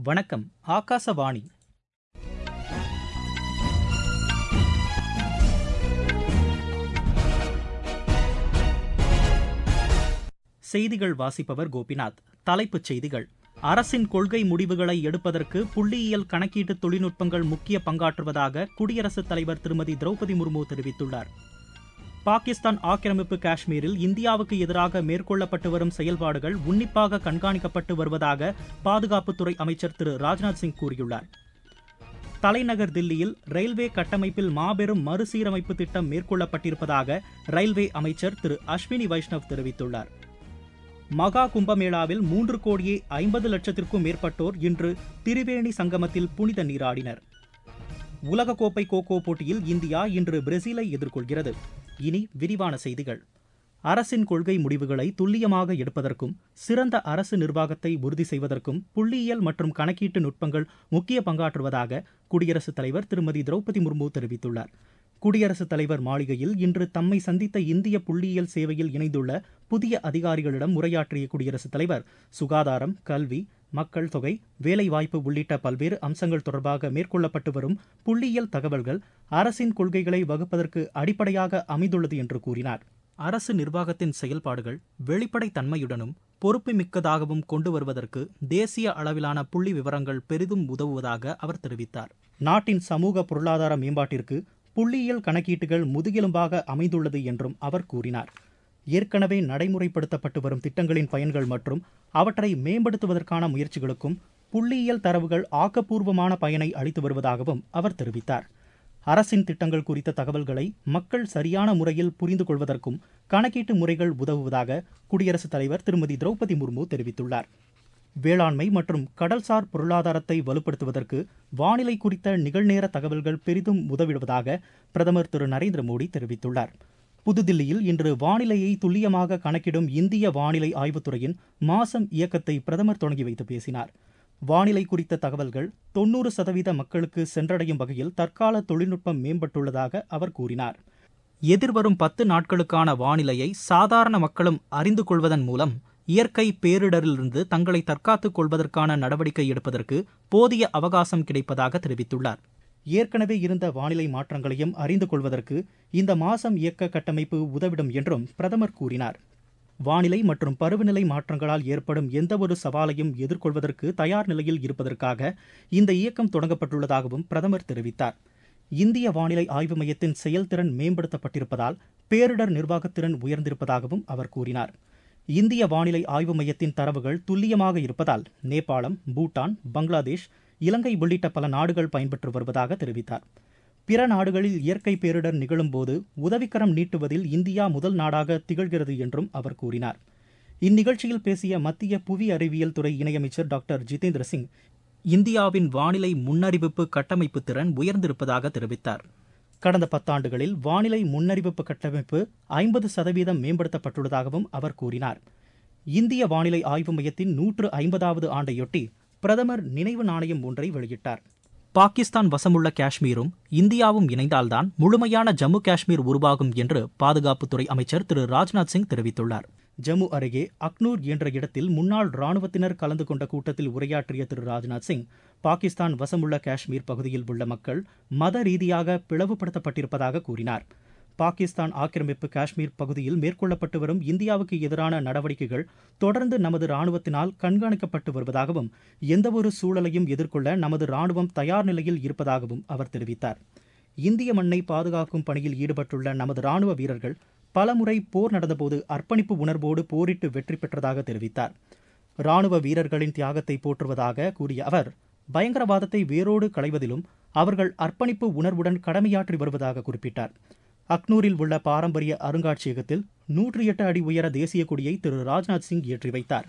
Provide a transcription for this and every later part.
வணக்கம் ஆகாசவாணி செய்திகள் வாசிப்பவர் கோபிநாத் தலைப்புச் செய்திகள் அரசின் கொள்கை முடிவுகளை எடுப்பதற்கு புள்ளியியல் கணக்கீட்டு தொழில்நுட்பங்கள் முக்கிய பங்காற்றுவதாக குடியரசுத் தலைவர் திருமதி திரௌபதி முர்மு தெரிவித்துள்ளார் பாகிஸ்தான் ஆக்கிரமிப்பு காஷ்மீரில் இந்தியாவுக்கு எதிராக மேற்கொள்ளப்பட்டு வரும் செயல்பாடுகள் உன்னிப்பாக கண்காணிக்கப்பட்டு வருவதாக பாதுகாப்புத்துறை அமைச்சர் திரு ராஜ்நாத் சிங் கூறியுள்ளார் தலைநகர் தில்லியில் ரயில்வே கட்டமைப்பில் மாபெரும் மறுசீரமைப்பு திட்டம் மேற்கொள்ளப்பட்டிருப்பதாக ரயில்வே அமைச்சர் திரு அஸ்வினி வைஷ்ணவ் தெரிவித்துள்ளார் மகா கும்பமேளாவில் மூன்று கோடியே ஐம்பது லட்சத்திற்கும் மேற்பட்டோர் இன்று திரிவேணி சங்கமத்தில் புனித நீராடினர் உலகக்கோப்பை கோகோ போட்டியில் இந்தியா இன்று பிரேசிலை எதிர்கொள்கிறது இனி விரிவான செய்திகள் அரசின் கொள்கை முடிவுகளை துல்லியமாக எடுப்பதற்கும் சிறந்த அரசு நிர்வாகத்தை உறுதி செய்வதற்கும் புள்ளியியல் மற்றும் கணக்கீட்டு நுட்பங்கள் முக்கிய பங்காற்றுவதாக குடியரசுத் தலைவர் திருமதி திரௌபதி முர்மு தெரிவித்துள்ளார் குடியரசுத் தலைவர் மாளிகையில் இன்று தம்மை சந்தித்த இந்திய புள்ளியியல் சேவையில் இணைந்துள்ள புதிய அதிகாரிகளிடம் உரையாற்றிய குடியரசுத் தலைவர் சுகாதாரம் கல்வி மக்கள் தொகை வேலைவாய்ப்பு உள்ளிட்ட பல்வேறு அம்சங்கள் தொடர்பாக மேற்கொள்ளப்பட்டு வரும் புள்ளியியல் தகவல்கள் அரசின் கொள்கைகளை வகுப்பதற்கு அடிப்படையாக அமைந்துள்ளது என்று கூறினார் அரசு நிர்வாகத்தின் செயல்பாடுகள் வெளிப்படைத் தன்மையுடனும் பொறுப்புமிக்கதாகவும் கொண்டு வருவதற்கு தேசிய அளவிலான புள்ளி விவரங்கள் பெரிதும் உதவுவதாக அவர் தெரிவித்தார் நாட்டின் சமூக பொருளாதார மேம்பாட்டிற்கு புள்ளியியல் கணக்கீட்டுகள் முதுகெலும்பாக அமைந்துள்ளது என்றும் அவர் கூறினார் ஏற்கனவே நடைமுறைப்படுத்தப்பட்டு வரும் திட்டங்களின் பயன்கள் மற்றும் அவற்றை மேம்படுத்துவதற்கான முயற்சிகளுக்கும் புள்ளியியல் தரவுகள் ஆக்கப்பூர்வமான பயனை அளித்து வருவதாகவும் அவர் தெரிவித்தார் அரசின் திட்டங்கள் குறித்த தகவல்களை மக்கள் சரியான முறையில் புரிந்து கொள்வதற்கும் கணக்கீட்டு முறைகள் உதவுவதாக குடியரசுத் தலைவர் திருமதி திரௌபதி முர்மு தெரிவித்துள்ளார் வேளாண்மை மற்றும் கடல்சார் பொருளாதாரத்தை வலுப்படுத்துவதற்கு வானிலை குறித்த நிகழ்நேர தகவல்கள் பெரிதும் உதவிடுவதாக பிரதமர் திரு நரேந்திர மோடி தெரிவித்துள்ளார் புதுதில்லியில் இன்று வானிலையை துல்லியமாக கணக்கிடும் இந்திய வானிலை ஆய்வுத்துறையின் மாசம் இயக்கத்தை பிரதமர் தொடங்கி வைத்து பேசினார் வானிலை குறித்த தகவல்கள் தொன்னூறு சதவீத மக்களுக்கு சென்றடையும் வகையில் தற்கால தொழில்நுட்பம் மேம்பட்டுள்ளதாக அவர் கூறினார் எதிர்வரும் பத்து நாட்களுக்கான வானிலையை சாதாரண மக்களும் அறிந்து கொள்வதன் மூலம் இயற்கை பேரிடரிலிருந்து தங்களை தற்காத்துக் கொள்வதற்கான நடவடிக்கை எடுப்பதற்கு போதிய அவகாசம் கிடைப்பதாக தெரிவித்துள்ளார் ஏற்கனவே இருந்த வானிலை மாற்றங்களையும் அறிந்து கொள்வதற்கு இந்த மாசம் இயக்க கட்டமைப்பு உதவிடும் என்றும் பிரதமர் கூறினார் வானிலை மற்றும் பருவநிலை மாற்றங்களால் ஏற்படும் எந்தவொரு சவாலையும் எதிர்கொள்வதற்கு தயார் நிலையில் இருப்பதற்காக இந்த இயக்கம் தொடங்கப்பட்டுள்ளதாகவும் பிரதமர் தெரிவித்தார் இந்திய வானிலை ஆய்வு மையத்தின் செயல்திறன் மேம்படுத்தப்பட்டிருப்பதால் பேரிடர் நிர்வாகத்திறன் உயர்ந்திருப்பதாகவும் அவர் கூறினார் இந்திய வானிலை ஆய்வு மையத்தின் தரவுகள் துல்லியமாக இருப்பதால் நேபாளம் பூட்டான் பங்களாதேஷ் இலங்கை உள்ளிட்ட பல நாடுகள் பயன்பெற்று வருவதாக தெரிவித்தார் பிற நாடுகளில் இயற்கை பேரிடர் நிகழும்போது உதவிக்கரம் நீட்டுவதில் இந்தியா முதல் நாடாக திகழ்கிறது என்றும் அவர் கூறினார் இந்நிகழ்ச்சியில் பேசிய மத்திய புவி அறிவியல் துறை இணையமைச்சர் டாக்டர் ஜிதேந்திர சிங் இந்தியாவின் வானிலை முன்னறிவிப்பு கட்டமைப்பு திறன் உயர்ந்திருப்பதாக தெரிவித்தார் கடந்த பத்தாண்டுகளில் வானிலை முன்னறிவிப்பு கட்டமைப்பு ஐம்பது சதவீதம் மேம்படுத்தப்பட்டுள்ளதாகவும் அவர் கூறினார் இந்திய வானிலை ஆய்வு மையத்தின் நூற்று ஐம்பதாவது ஆண்டையொட்டி பிரதமர் நினைவு நாணயம் ஒன்றை வெளியிட்டார் பாகிஸ்தான் வசமுள்ள காஷ்மீரும் இந்தியாவும் இணைந்தால்தான் முழுமையான ஜம்மு காஷ்மீர் உருவாகும் என்று பாதுகாப்புத்துறை அமைச்சர் திரு ராஜ்நாத் சிங் தெரிவித்துள்ளார் ஜம்மு அருகே அக்னூர் என்ற இடத்தில் முன்னாள் ராணுவத்தினர் கலந்து கொண்ட கூட்டத்தில் உரையாற்றிய திரு ராஜ்நாத் சிங் பாகிஸ்தான் வசமுள்ள காஷ்மீர் பகுதியில் உள்ள மக்கள் மத ரீதியாக பிளவுபடுத்தப்பட்டிருப்பதாக கூறினார் பாகிஸ்தான் ஆக்கிரமிப்பு காஷ்மீர் பகுதியில் மேற்கொள்ளப்பட்டு வரும் இந்தியாவுக்கு எதிரான நடவடிக்கைகள் தொடர்ந்து நமது ராணுவத்தினால் கண்காணிக்கப்பட்டு வருவதாகவும் எந்தவொரு சூழலையும் எதிர்கொள்ள நமது ராணுவம் தயார் நிலையில் இருப்பதாகவும் அவர் தெரிவித்தார் இந்திய மண்ணை பாதுகாக்கும் பணியில் ஈடுபட்டுள்ள நமது ராணுவ வீரர்கள் பலமுறை போர் நடந்தபோது அர்ப்பணிப்பு உணர்வோடு போரிட்டு வெற்றி பெற்றதாக தெரிவித்தார் ராணுவ வீரர்களின் தியாகத்தை போற்றுவதாக கூறிய அவர் பயங்கரவாதத்தை வேரோடு களைவதிலும் அவர்கள் அர்ப்பணிப்பு உணர்வுடன் கடமையாற்றி வருவதாக குறிப்பிட்டார் அக்னூரில் உள்ள பாரம்பரிய அருங்காட்சியகத்தில் நூற்றி எட்டு அடி உயர தேசிய கொடியை திரு ராஜ்நாத் சிங் ஏற்றி வைத்தார்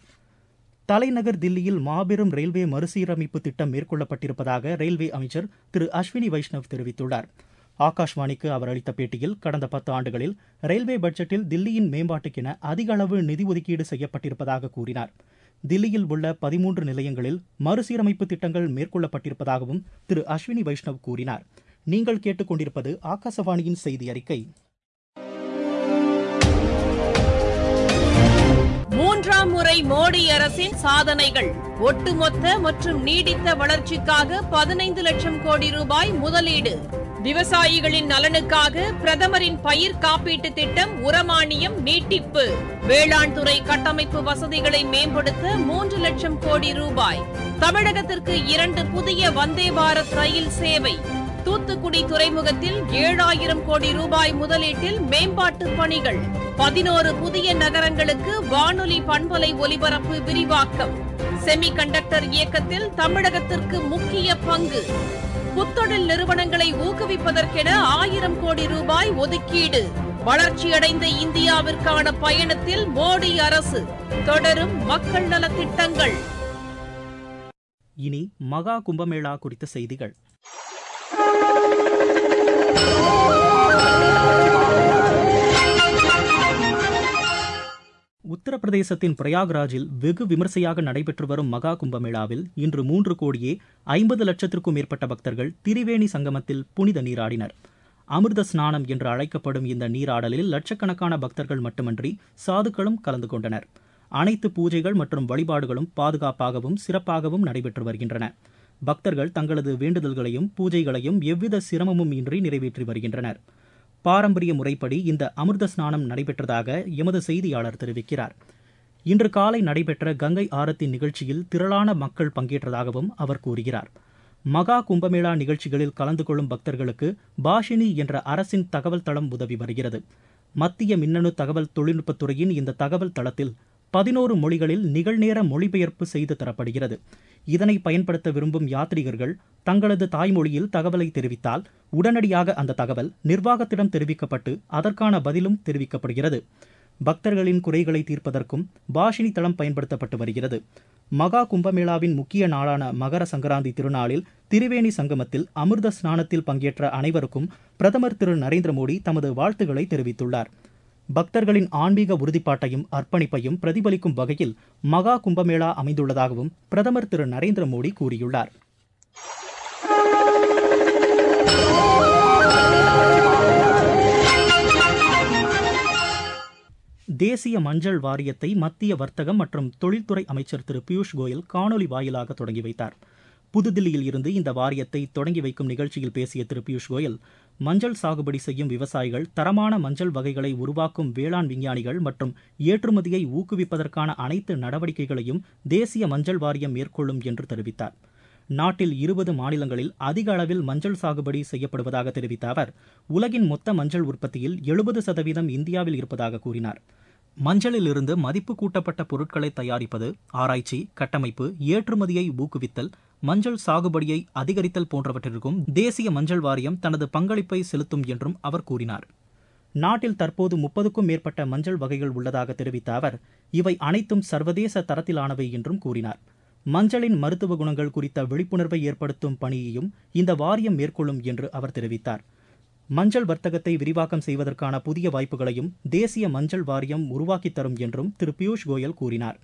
தலைநகர் தில்லியில் மாபெரும் ரயில்வே மறுசீரமைப்பு திட்டம் மேற்கொள்ளப்பட்டிருப்பதாக ரயில்வே அமைச்சர் திரு அஸ்வினி வைஷ்ணவ் தெரிவித்துள்ளார் ஆகாஷ்வாணிக்கு அவர் அளித்த பேட்டியில் கடந்த பத்து ஆண்டுகளில் ரயில்வே பட்ஜெட்டில் தில்லியின் மேம்பாட்டுக்கென அதிக அளவு நிதி ஒதுக்கீடு செய்யப்பட்டிருப்பதாக கூறினார் தில்லியில் உள்ள பதிமூன்று நிலையங்களில் மறுசீரமைப்பு திட்டங்கள் மேற்கொள்ளப்பட்டிருப்பதாகவும் திரு அஸ்வினி வைஷ்ணவ் கூறினார் நீங்கள் கேட்டுக்கொண்டிருப்பது ஆகாசவாணியின் செய்தி அறிக்கை மூன்றாம் இரண்டாம் முறை மோடி அரசின் சாதனைகள் ஒட்டுமொத்த மற்றும் நீடித்த வளர்ச்சிக்காக பதினைந்து லட்சம் கோடி ரூபாய் முதலீடு விவசாயிகளின் நலனுக்காக பிரதமரின் பயிர் காப்பீட்டு திட்டம் உரமானியம் நீட்டிப்பு வேளாண் துறை கட்டமைப்பு வசதிகளை மேம்படுத்த மூன்று லட்சம் கோடி ரூபாய் தமிழகத்திற்கு இரண்டு புதிய வந்தே பாரத் ரயில் சேவை தூத்துக்குடி துறைமுகத்தில் ஏழாயிரம் கோடி ரூபாய் முதலீட்டில் மேம்பாட்டு பணிகள் பதினோரு புதிய நகரங்களுக்கு வானொலி பண்பலை ஒலிபரப்பு விரிவாக்கம் செமி கண்டக்டர் இயக்கத்தில் தமிழகத்திற்கு முக்கிய பங்கு புத்தொழில் நிறுவனங்களை ஊக்குவிப்பதற்கென ஆயிரம் கோடி ரூபாய் ஒதுக்கீடு வளர்ச்சியடைந்த இந்தியாவிற்கான பயணத்தில் மோடி அரசு தொடரும் மக்கள் நலத் திட்டங்கள் இனி மகா கும்பமேளா குறித்த செய்திகள் உத்தரப்பிரதேசத்தின் பிரயாக்ராஜில் வெகு விமர்சையாக நடைபெற்று வரும் மகா கும்பமேளாவில் இன்று மூன்று கோடியே ஐம்பது லட்சத்திற்கும் மேற்பட்ட பக்தர்கள் திரிவேணி சங்கமத்தில் புனித நீராடினர் அமிர்த ஸ்நானம் என்று அழைக்கப்படும் இந்த நீராடலில் லட்சக்கணக்கான பக்தர்கள் மட்டுமன்றி சாதுக்களும் கலந்து கொண்டனர் அனைத்து பூஜைகள் மற்றும் வழிபாடுகளும் பாதுகாப்பாகவும் சிறப்பாகவும் நடைபெற்று வருகின்றன பக்தர்கள் தங்களது வேண்டுதல்களையும் பூஜைகளையும் எவ்வித சிரமமும் இன்றி நிறைவேற்றி வருகின்றனர் பாரம்பரிய முறைப்படி இந்த அமிர்த ஸ்நானம் நடைபெற்றதாக எமது செய்தியாளர் தெரிவிக்கிறார் இன்று காலை நடைபெற்ற கங்கை ஆரத்தி நிகழ்ச்சியில் திரளான மக்கள் பங்கேற்றதாகவும் அவர் கூறுகிறார் மகா கும்பமேளா நிகழ்ச்சிகளில் கலந்து கொள்ளும் பக்தர்களுக்கு பாஷினி என்ற அரசின் தகவல் தளம் உதவி வருகிறது மத்திய மின்னணு தகவல் தொழில்நுட்பத்துறையின் இந்த தகவல் தளத்தில் பதினோரு மொழிகளில் நிகழ்நேர மொழிபெயர்ப்பு செய்து தரப்படுகிறது இதனை பயன்படுத்த விரும்பும் யாத்ரீகர்கள் தங்களது தாய்மொழியில் தகவலை தெரிவித்தால் உடனடியாக அந்த தகவல் நிர்வாகத்திடம் தெரிவிக்கப்பட்டு அதற்கான பதிலும் தெரிவிக்கப்படுகிறது பக்தர்களின் குறைகளை தீர்ப்பதற்கும் பாஷினி தளம் பயன்படுத்தப்பட்டு வருகிறது மகா கும்பமேளாவின் முக்கிய நாளான மகர சங்கராந்தி திருநாளில் திரிவேணி சங்கமத்தில் அமிர்த ஸ்நானத்தில் பங்கேற்ற அனைவருக்கும் பிரதமர் திரு நரேந்திர மோடி தமது வாழ்த்துக்களை தெரிவித்துள்ளார் பக்தர்களின் ஆன்மீக உறுதிப்பாட்டையும் அர்ப்பணிப்பையும் பிரதிபலிக்கும் வகையில் மகா கும்பமேளா அமைந்துள்ளதாகவும் பிரதமர் திரு நரேந்திர மோடி கூறியுள்ளார் தேசிய மஞ்சள் வாரியத்தை மத்திய வர்த்தகம் மற்றும் தொழில்துறை அமைச்சர் திரு பியூஷ் கோயல் காணொலி வாயிலாக தொடங்கி வைத்தார் புதுதில்லியில் இருந்து இந்த வாரியத்தை தொடங்கி வைக்கும் நிகழ்ச்சியில் பேசிய திரு பியூஷ் கோயல் மஞ்சள் சாகுபடி செய்யும் விவசாயிகள் தரமான மஞ்சள் வகைகளை உருவாக்கும் வேளாண் விஞ்ஞானிகள் மற்றும் ஏற்றுமதியை ஊக்குவிப்பதற்கான அனைத்து நடவடிக்கைகளையும் தேசிய மஞ்சள் வாரியம் மேற்கொள்ளும் என்று தெரிவித்தார் நாட்டில் இருபது மாநிலங்களில் அதிக அளவில் மஞ்சள் சாகுபடி செய்யப்படுவதாக தெரிவித்த அவர் உலகின் மொத்த மஞ்சள் உற்பத்தியில் எழுபது சதவீதம் இந்தியாவில் இருப்பதாக கூறினார் மஞ்சளிலிருந்து மதிப்பு கூட்டப்பட்ட பொருட்களை தயாரிப்பது ஆராய்ச்சி கட்டமைப்பு ஏற்றுமதியை ஊக்குவித்தல் மஞ்சள் சாகுபடியை அதிகரித்தல் போன்றவற்றிற்கும் தேசிய மஞ்சள் வாரியம் தனது பங்களிப்பை செலுத்தும் என்றும் அவர் கூறினார் நாட்டில் தற்போது முப்பதுக்கும் மேற்பட்ட மஞ்சள் வகைகள் உள்ளதாக தெரிவித்த அவர் இவை அனைத்தும் சர்வதேச தரத்திலானவை என்றும் கூறினார் மஞ்சளின் மருத்துவ குணங்கள் குறித்த விழிப்புணர்வை ஏற்படுத்தும் பணியையும் இந்த வாரியம் மேற்கொள்ளும் என்று அவர் தெரிவித்தார் மஞ்சள் வர்த்தகத்தை விரிவாக்கம் செய்வதற்கான புதிய வாய்ப்புகளையும் தேசிய மஞ்சள் வாரியம் உருவாக்கித் தரும் என்றும் திரு பியூஷ் கோயல் கூறினார்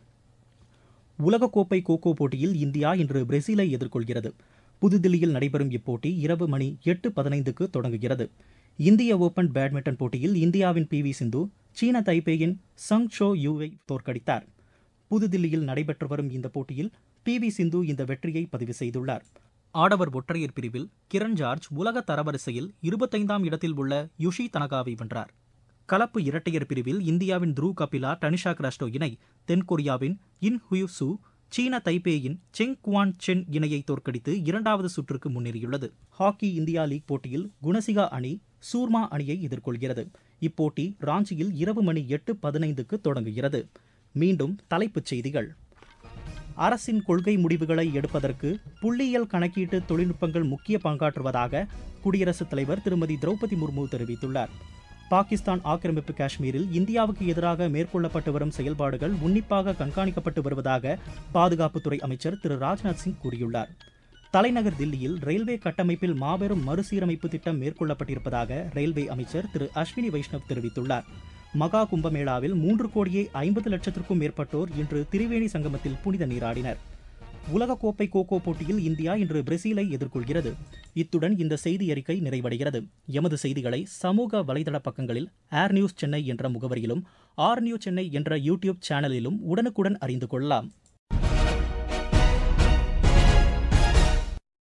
உலகக்கோப்பை கோகோ போட்டியில் இந்தியா இன்று பிரேசிலை எதிர்கொள்கிறது புதுதில்லியில் நடைபெறும் இப்போட்டி இரவு மணி எட்டு பதினைந்துக்கு தொடங்குகிறது இந்திய ஓபன் பேட்மிண்டன் போட்டியில் இந்தியாவின் பி வி சிந்து சீன தைப்பேயின் சங் சோ யூவை தோற்கடித்தார் புதுதில்லியில் நடைபெற்று வரும் இந்த போட்டியில் பி வி சிந்து இந்த வெற்றியை பதிவு செய்துள்ளார் ஆடவர் ஒற்றையர் பிரிவில் கிரண் ஜார்ஜ் உலக தரவரிசையில் இருபத்தைந்தாம் இடத்தில் உள்ள யுஷி தனகாவை வென்றார் கலப்பு இரட்டையர் பிரிவில் இந்தியாவின் த்ரூ கபிலா டனிஷா கிராஸ்டோ இணை தென்கொரியாவின் இன் ஹுயு சு சீன தைப்பேயின் செங் குவான் சென் இணையை தோற்கடித்து இரண்டாவது சுற்றுக்கு முன்னேறியுள்ளது ஹாக்கி இந்தியா லீக் போட்டியில் குணசிகா அணி சூர்மா அணியை எதிர்கொள்கிறது இப்போட்டி ராஞ்சியில் இரவு மணி எட்டு பதினைந்துக்கு தொடங்குகிறது மீண்டும் தலைப்புச் செய்திகள் அரசின் கொள்கை முடிவுகளை எடுப்பதற்கு புள்ளியியல் கணக்கீட்டு தொழில்நுட்பங்கள் முக்கிய பங்காற்றுவதாக குடியரசுத் தலைவர் திருமதி திரௌபதி முர்மு தெரிவித்துள்ளார் பாகிஸ்தான் ஆக்கிரமிப்பு காஷ்மீரில் இந்தியாவுக்கு எதிராக மேற்கொள்ளப்பட்டு வரும் செயல்பாடுகள் உன்னிப்பாக கண்காணிக்கப்பட்டு வருவதாக பாதுகாப்புத்துறை அமைச்சர் திரு ராஜ்நாத் சிங் கூறியுள்ளார் தலைநகர் தில்லியில் ரயில்வே கட்டமைப்பில் மாபெரும் மறுசீரமைப்பு திட்டம் மேற்கொள்ளப்பட்டிருப்பதாக ரயில்வே அமைச்சர் திரு அஸ்வினி வைஷ்ணவ் தெரிவித்துள்ளார் மகா கும்பமேளாவில் மூன்று கோடியே ஐம்பது லட்சத்திற்கும் மேற்பட்டோர் இன்று திரிவேணி சங்கமத்தில் புனித நீராடினர் உலகக்கோப்பை கோகோ போட்டியில் இந்தியா இன்று பிரேசிலை எதிர்கொள்கிறது இத்துடன் இந்த செய்தி அறிக்கை நிறைவடைகிறது எமது செய்திகளை சமூக வலைதள பக்கங்களில் ஏர் நியூஸ் சென்னை என்ற முகவரியிலும் ஆர் நியூ சென்னை என்ற யூடியூப் சேனலிலும் உடனுக்குடன் அறிந்து கொள்ளலாம்